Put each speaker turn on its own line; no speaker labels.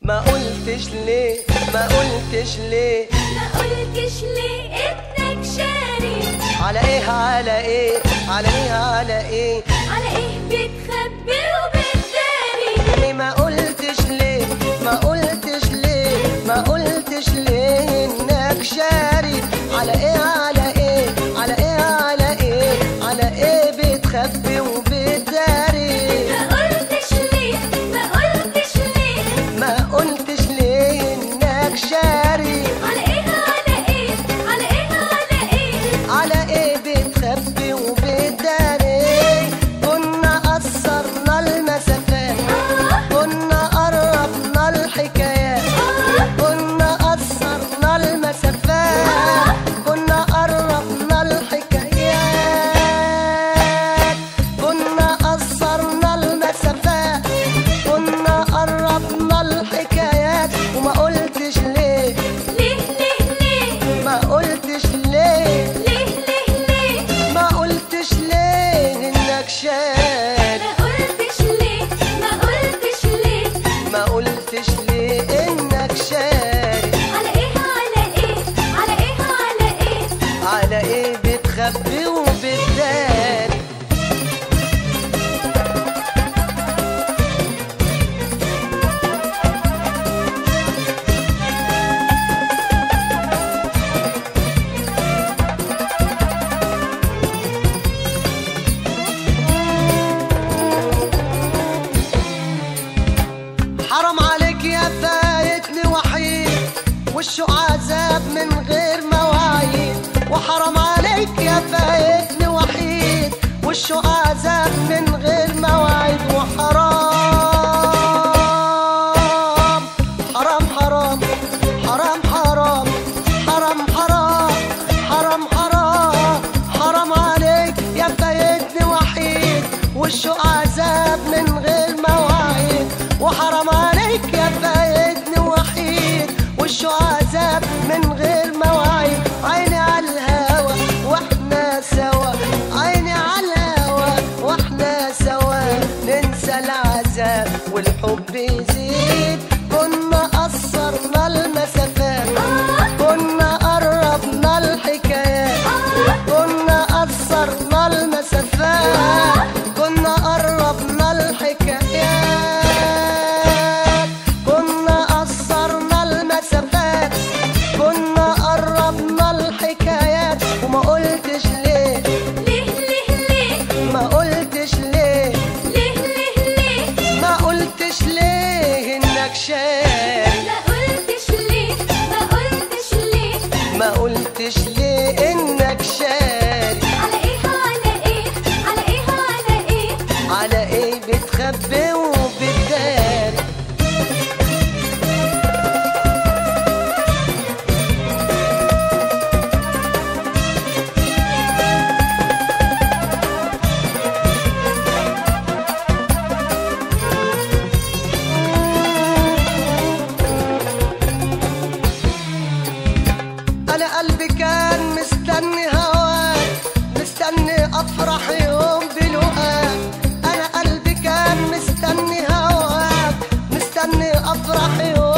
ما قلتش ليه ما قلتش ليه
ما قلتش ليه ابنك شاري
على ايه على ايه على ايه على ايه
على ايه بتخبي وبتداري
ليه ما قلتش ليه ما قلتش ليه ما قلتش ليه انك شاري على ايه على ايه على ايه على ايه على ايه بتخبي وبتداري
ما قلتش ليه ما قلتش ليه
ما قلتش ليه انك شاري
على ايه على ايه على ايه على ايه
على ايه بتخبي وبتداري كنا قصرنا المسافات
آه
كنا قربنا الحكايات
آه
كنا قصرنا المسافات كنا قربنا الحكايات كنا قصرنا المسافات كنا قربنا الحكايات وما قلتش ليه
ليه ليه ليه
ما قلتش ليه
ليه ليه ليه
ما قلتش ليه انك شاري
ما قلتش ليه ما قلتش ليه
ما قلتش ليه انك شاري
على ايه على ايه على ايه على ايه
على ايه بتخبي وبتداري حرام عليك يا فايتني وحيد والشوق عذاب من غير مواعيد وحرام عليك يا فايتني وحيد والشوق عذاب من غير مواعيد وحرام حرام حرام حرام حرام حرام حرام حرام حرام حرام عليك يا فايتني وحيد والشوق عذاب من غير مواعيد وحرام عليك يا فايتني وحيد والشوق عذاب من غير مواعيد عيني على الهوى واحنا سوا عيني على الهوى واحنا سوا ننسى العذاب والحب يزيد كنا قصرنا المسافات كنا قربنا الحكايات كنا قصرنا المسافات كنا قربنا الحكايات كنا قصرنا المسافات كنا قربنا الحكايات وما قلتش ليه
ليه ليه ليه
ما قلتش ليه
ليه ليه ليه
ما قلتش ليه انك شاري
ما قلتش ليه ما قلتش ليه
ما قلتش ليه انك شاري
على ايه على ايه على ايه على ايه
على ايه بتخبي وبتداري انا قلبي كان مستني هواك مستني افرح يوم بلقاك انا قلبي كان مستني هواك مستني افرح يوم